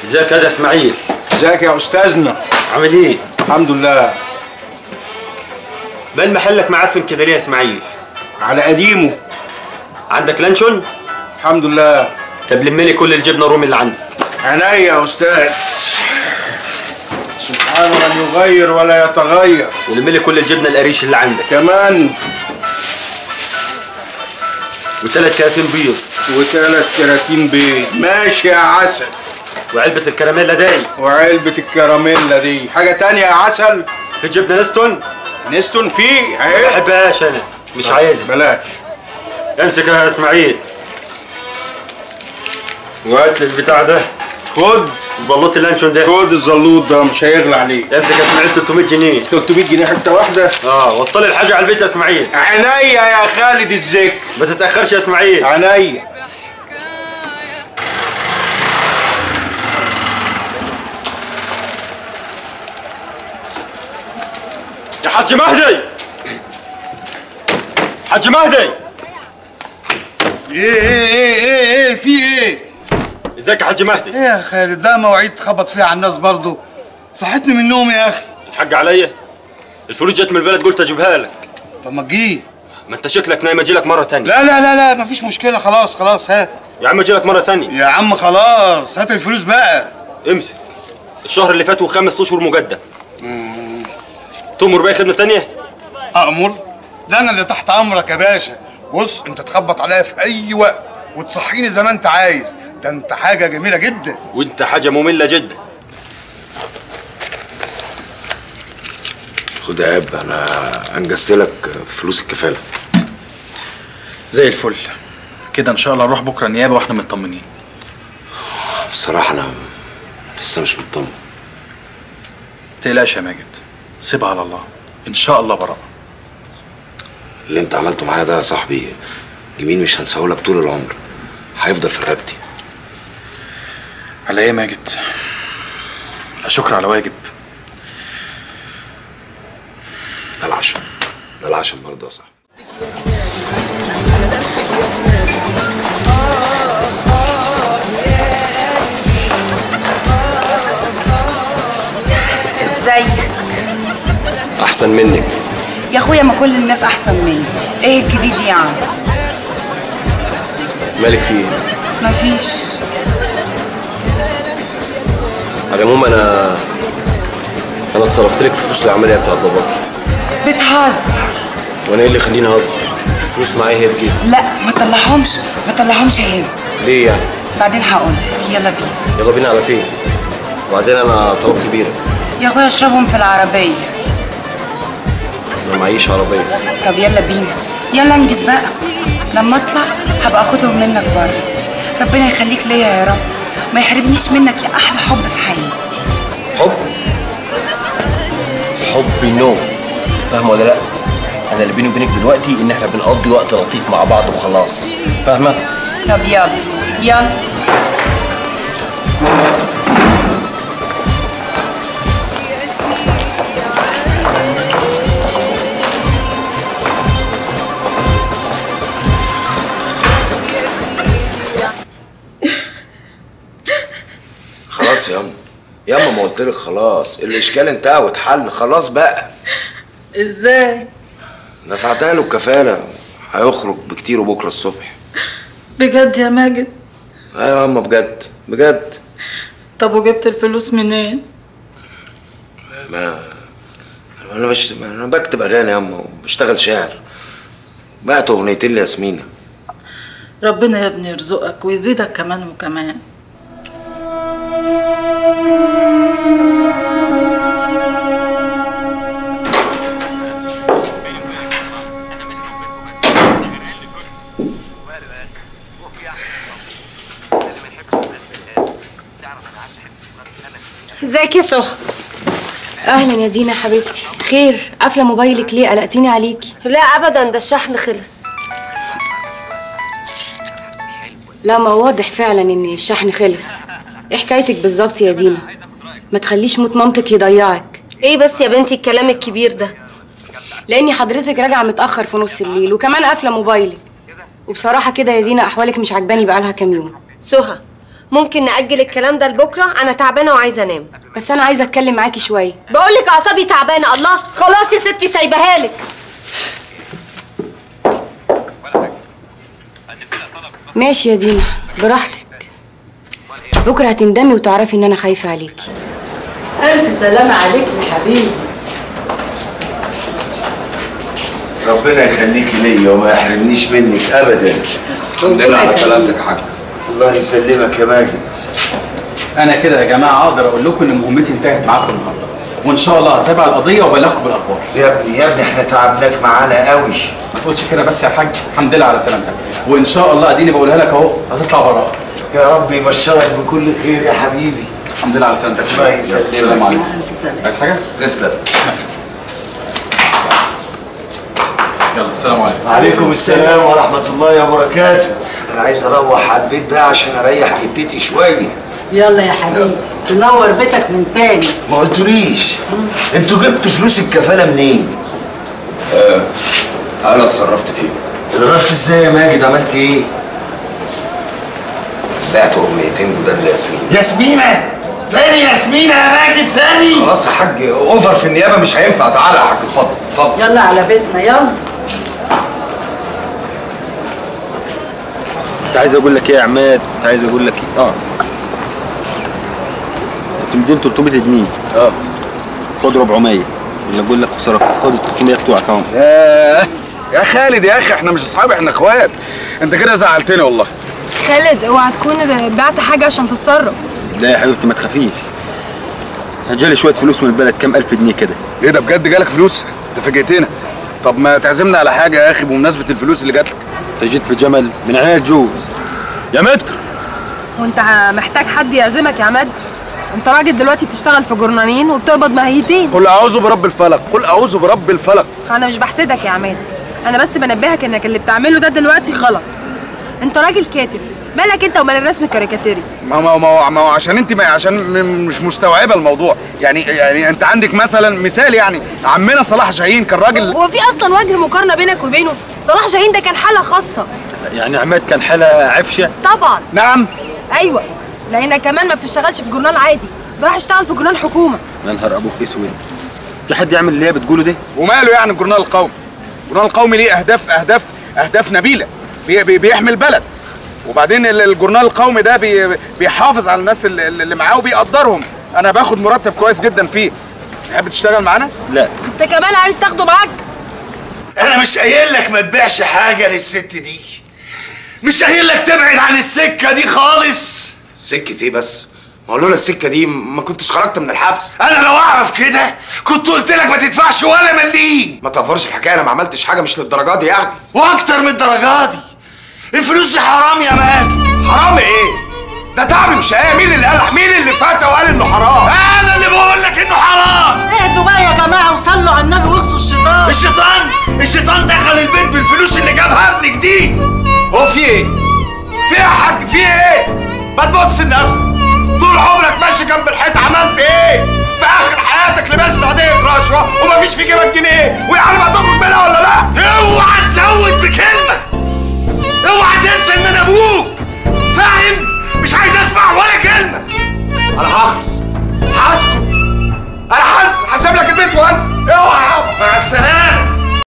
ازيك يا اسماعيل ازيك يا استاذنا عامل ايه الحمد لله بال محلك معفن كده ليه يا اسماعيل على قديمه عندك لانشون الحمد لله طب لم لي كل الجبنه الرومي اللي عندك عينيا يا استاذ سبحان من يغير ولا يتغير ولم لي كل الجبنه القريش اللي عندك كمان وثلاث كراتين بيض وثلاث كراتين بيض ماشي يا عسل وعلبه الكراميلا داي وعلبة الكراميلا دي حاجة تانية يا عسل في جبنه نستون نستون فيه ما اهي بحبهاش انا مش عايزها بلاش امسك يا اسماعيل وهات لي البتاع ده خد زلط اللانشون ده خد الزلوط ده مش هيغلى عليك امسك يا اسماعيل 300 جنيه 300 جنيه حتة واحدة اه وصل لي الحاجه على البيت يا اسماعيل عينيا يا خالد الذكر ما تتاخرش يا اسماعيل عينيا يا حاج مهدي حاج مهدي ايه ايه ايه ايه ايه في ايه؟ ازيك يا حاج مهدي ايه يا خالد ده مواعيد تخبط فيها على الناس برضو صحتني من النوم يا اخي الحاج عليا الفلوس جت من البلد قلت اجيبها لك طب ما تجي ما انت شكلك نايم اجي لك مره تانية لا لا لا لا مفيش مشكله خلاص خلاص هات يا عم اجي لك مره تانية يا عم خلاص هات الفلوس بقى امسك الشهر اللي فات وخمس اشهر مقدم تؤمر باي خدمه تانية امر ده انا اللي تحت امرك يا باشا بص انت تخبط عليا في اي وقت وتصحيني زي ما انت عايز ده انت حاجه جميله جدا وانت حاجه ممله جدا خد يا اب انا انجزت لك فلوس الكفاله زي الفل كده ان شاء الله نروح بكره نيابه واحنا مطمنين بصراحه انا لسه مش مطمن تقلقش يا ماجد سيبها على الله ان شاء الله براءه اللي انت عملته معايا ده يا صاحبي جميل مش هنساهولك طول العمر هيفضل في رقبتي على ايه يا ماجد لا شكر على واجب ده العشم ده العشم برضه يا صاحبي ازيك احسن منك يا اخويا ما كل الناس احسن مني ايه الجديد يعني مالك في ايه مفيش على العموم انا انا اتصرفت لك في فلوس العمليه بتاعت باباك بتهزر وانا ايه اللي يخليني اهزر فلوس معايا هي بجيبي لا ما تطلعهمش ما تطلعهمش هنا ليه يعني بعدين هقول يلا بينا يلا بينا على فين وبعدين انا طلبت بيره يا اخويا اشربهم في العربيه انا معيش عربيه طب يلا بينا يلا انجز بقى لما اطلع هبقى اخدهم منك بره ربنا يخليك ليا يا رب ما يحرمنيش منك يا احلى حب في حياتي حب حب نو فاهمه ولا لا انا اللي بيني وبينك دلوقتي ان احنا بنقضي وقت لطيف مع بعض وخلاص فاهمه طب يلا يلا خلاص يا اما يا اما ما قلت لك خلاص الاشكال انتهى واتحل خلاص بقى ازاي دفعتها له الكفاله هيخرج بكتير بكره الصبح بجد يا ماجد ايوه يا اما بجد بجد طب وجبت الفلوس منين ما انا بش... انا بكتب اغاني يا اما وبشتغل شاعر بعت اغنيتين لياسمينه ربنا يا ابني يرزقك ويزيدك كمان وكمان ازيك يا سهى اهلا يا دينا حبيبتي خير قافله موبايلك ليه قلقتيني عليكي لا ابدا ده الشحن خلص لا ما واضح فعلا ان الشحن خلص ايه حكايتك بالظبط يا دينا ما تخليش موت مامتك يضيعك ايه بس يا بنتي الكلام الكبير ده لاني حضرتك راجعه متاخر في نص الليل وكمان قافله موبايلك وبصراحه كده يا دينا احوالك مش عجباني بقالها كام يوم سهى ممكن نأجل الكلام ده لبكره انا تعبانه وعايزه انام بس انا عايزه اتكلم معاكي شويه بقول لك اعصابي تعبانه الله خلاص يا ستي سايباها لك ماشي يا دينا براحتك بكره هتندمي وتعرفي ان انا خايفه عليكي الف سلامه عليك يا حبيبي ربنا يخليكي ليا وما يحرمنيش منك ابدا الحمد لله على سلامتك يا حاج الله يسلمك يا ماجد انا كده يا جماعه اقدر اقول لكم ان مهمتي انتهت معاكم النهارده وان شاء الله هتابع القضيه وابلغكم بالاخبار يا ابني يا ابني احنا تعبناك معانا قوي ما تقولش كده بس يا حاج الحمد لله على سلامتك وان شاء الله اديني بقولها لك اهو هتطلع براءه يا رب يبشرك بكل خير يا حبيبي الحمد لله على سلامتك الله يسلمك. السلام عليكم الف سلامه عايز حاجه تسلم يلا السلام عليكم وعليكم السلام ورحمة الله وبركاته أنا عايز أروح على البيت بقى عشان أريح جدتي شوية يلا يا حبيبي تنور بيتك من تاني ما قلتوليش انتوا جبتوا فلوس الكفالة منين؟ انا اتصرفت فيه اتصرفت ازاي يا ماجد عملت ايه؟ بعت اغنيتين جداد لياسمين ياسمينة تاني ياسمينة يا ماجد تاني خلاص يا حاج اوفر في النيابه مش هينفع تعالى يا حاج اتفضل اتفضل يلا على بيتنا يلا كنت عايز اقول لك ايه يا عماد كنت عايز اقول لك ايه اه كنت مدين 300 جنيه اه خد 400 ولا اقول لك خساره خد ال 300 بتوعك اهو ياه يا خالد يا اخي احنا مش اصحاب احنا اخوات انت كده زعلتني والله خالد اوعى تكون بعت حاجه عشان تتصرف لا يا حبيبتي ما تخافيش جالي شويه فلوس من البلد كام الف جنيه كده ايه ده بجد جالك فلوس انت فاجئتنا طب ما تعزمنا على حاجه يا اخي بمناسبه الفلوس اللي جات لك انت جيت في جمل من عيال الجوز يا متر وانت محتاج حد يعزمك يا عماد انت راجل دلوقتي بتشتغل في جرنانين وبتقبض مهيتين قل اعوذ برب الفلق قل اعوذ برب الفلق انا مش بحسدك يا عماد انا بس بنبهك انك اللي بتعمله ده دلوقتي غلط انت راجل كاتب مالك انت ومال الرسم الكاريكاتيري ما ما ما ما هو عشان انت ما عشان م- مش مستوعبه الموضوع يعني يعني انت عندك مثلا مثال يعني عمنا صلاح جاهين كان راجل هو في اصلا وجه مقارنه بينك وبينه صلاح جاهين ده كان حاله خاصه يعني عماد كان حاله عفشه طبعا نعم ايوه لانك كمان ما بتشتغلش في جورنال عادي ده راح يشتغل في جورنال حكومه يا نهار ابوك اسود في حد يعمل اللي هي بتقوله ده وماله يعني الجورنال القومي الجورنال القومي ليه اهداف اهداف اهداف نبيله بي بي بيحمي البلد وبعدين ال- الجورنال القومي ده بي بيحافظ على الناس اللي, اللي معاه وبيقدرهم انا باخد مرتب كويس جدا فيه تحب تشتغل معانا لا انت كمان عايز تاخده معاك أنا مش قايل لك ما تبيعش حاجة للست دي مش قايل لك تبعد عن السكة دي خالص سكة ايه بس؟ ما هو لولا السكة دي ما كنتش خرجت من الحبس أنا لو أعرف كده كنت قلت لك ما تدفعش ولا مليم ما تفرش الحكاية أنا ما عملتش حاجة مش للدرجة دي يعني وأكتر من الدرجة دي الفلوس دي حرام يا ماجد حرام ايه؟ ده تعبي وشقاية مين اللي قال مين اللي فات وقال انه حرام؟ أنا اللي بقول لك إنه حرام اهدوا بقى يا جماعه وصلوا على النبي واغصوا الشيطان الشيطان الشيطان دخل البيت بالفلوس اللي جابها ابنك دي هو في ايه؟ في ايه يا حاج في ايه؟ ما تبص لنفسك طول عمرك ماشي جنب الحيط عملت ايه؟ في اخر حياتك لبست قضية رشوة ومفيش في جيبك جنيه ويعني ما تخرج منها ولا لا؟ اوعى